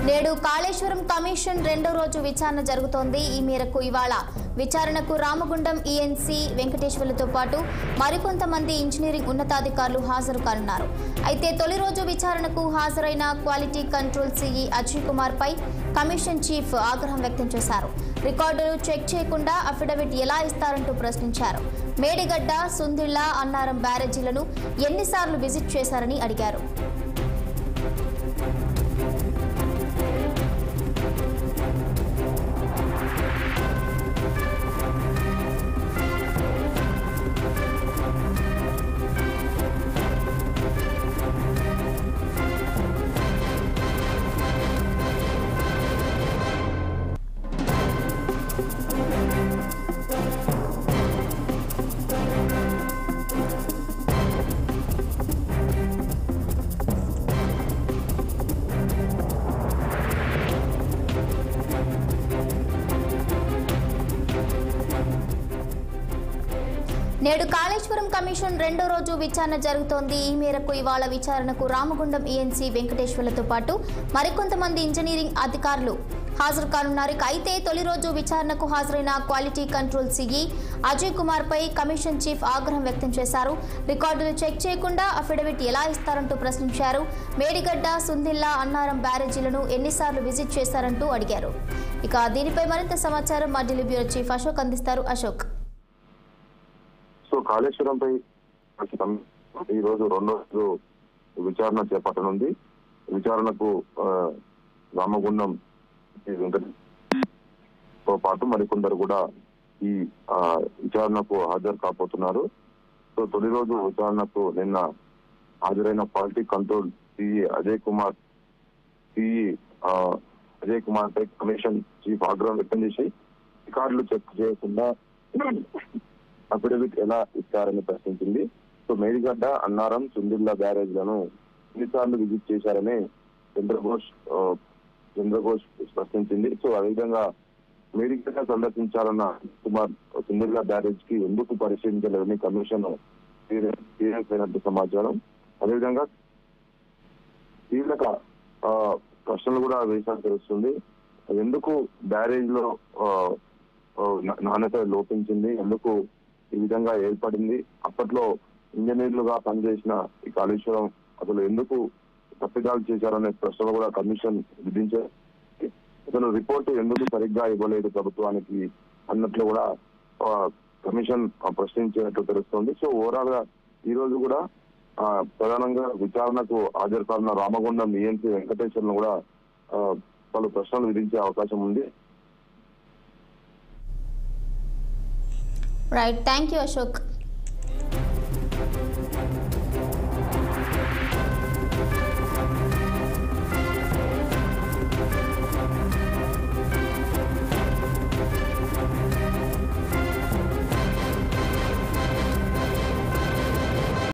నేడు కాళేశ్వరం కమిషన్ రెండో రోజు విచారణ జరుగుతోంది ఈ మేరకు ఇవాళ విచారణకు రామగుండం ఈఎన్సీ వెంకటేశ్వర్లతో పాటు మరికొంతమంది ఇంజనీరింగ్ ఉన్నతాధికారులు హాజరు కానున్నారు అయితే తొలి రోజు విచారణకు హాజరైన quality control CE Ajay Kumar పై కమిషన్ చీఫ్ ఆగ్రహం వ్యక్తం చేశారు రికార్డులు చెక్ చేయకుండా అఫిడవిట్ ఎలా ఇస్తారంటూ ప్రశ్నించారు మేడిగడ్డ సుందిళ్ల అన్నారం బ్యారేజీలను ఎన్నిసార్లు విజిట్ చేశారని అడిగారు నేడు కాళేశ్వరం కమిషన్ రెండో రోజు విచారణ జరుగుతోంది ఈ మేరకు ఇవాళ విచారణకు రామగుండం ఈఎన్సీ వెంకటేశ్వర్లతో పాటు మరికొంతమంది ఇంజనీరింగ్ అధికారులు హాజరు కానున్నారు ఇక అయితే తొలి రోజు విచారణకు హాజరైన quality control CE Ajay Kumar పై కమిషన్ చీఫ్ ఆగ్రహం వ్యక్తం చేశారు రికార్డులు చెక్ చేయకుండా అఫిడవిట్ ఎలా ఇస్తారంటూ ప్రశ్నించారు మేడిగడ్డ సుందిల్లా అన్నారం బ్యారేజీలను ఎన్నిసార్లు విజిట్ చేశారంటూ అడిగారు ఇక దీనిపై మరింత సమాచారం మా ఢిల్లీ బ్యూరో చీఫ్ అశోక్ అందిస్తారు అశోక్ సో కాళేశ్వరంపై ప్రస్తుతం ఈ రోజు రెండో రోజు విచారణ చేపట్టనుంది విచారణకు ఆ, రామగుండం శ్రీ వెంకటతో పాటు మరికొందరు కూడా ఈ ఆ, విచారణకు హాజరు కాబోతున్నారు సో తొలి రోజు విచారణకు నిన్న హాజరైన party control CE Ajay Kumar CE ఆ, అజయ్ కుమార్ పై కమిషన్ చీఫ్ ఆగ్రహం వ్యక్తం చేసి రికార్డులు చెక్ చేయకుండా అఫిడవిట్ ఎలా ఇస్తారని ప్రశ్నించింది సో మేడిగడ్డ అన్నారం సుందిల్లా బ్యారేజ్లను ఎన్నిసార్లు విజిట్ చేశారని చంద్రఘోష్ ఆ, చంద్రఘోష్ ప్రశ్నించింది సో అదేవిధంగా మేడిగడ్డ సందర్శించాలన్న కుమార్ సుందిల్లా బ్యారేజ్ కి ఎందుకు పరిశీలించలేదని కమిషన్ సీరియస్ అయినట్టు సమాచారం అదేవిధంగా కీలక ఆ, ప్రశ్నలు కూడా వేసినట్టు తెలుస్తుంది ఎందుకు బ్యారేజ్ లో ఆ, ఆ, నా- నాణ్యత లోపించింది ఎందుకు ఈ విధంగా ఏర్పడింది అప్పట్లో ఇంజనీర్లుగా పనిచేసిన ఈ కాళేశ్వరం అసలు ఎందుకు తప్పిదాలు చేశారనే ప్రశ్నలు కూడా కమిషన్ విధించారు అసలు రిపోర్టు ఎందుకు సరిగ్గా ఇవ్వలేదు ప్రభుత్వానికి అన్నట్లు కూడా ఆ, కమిషన్ ఆ, ప్రశ్నించినట్లు తెలుస్తుంది సో ఓవరాల్ గా ఈ రోజు కూడా ఆ, ప్రధానంగా విచారణకు హాజరు కానున్న రామగుండం ఈఎన్సీ వెంకటేశ్వర్ను కూడా ఆ, పలు ప్రశ్నలు విధించే అవకాశం ఉంది రైట్ థ్యాంక్ యూ అశోక్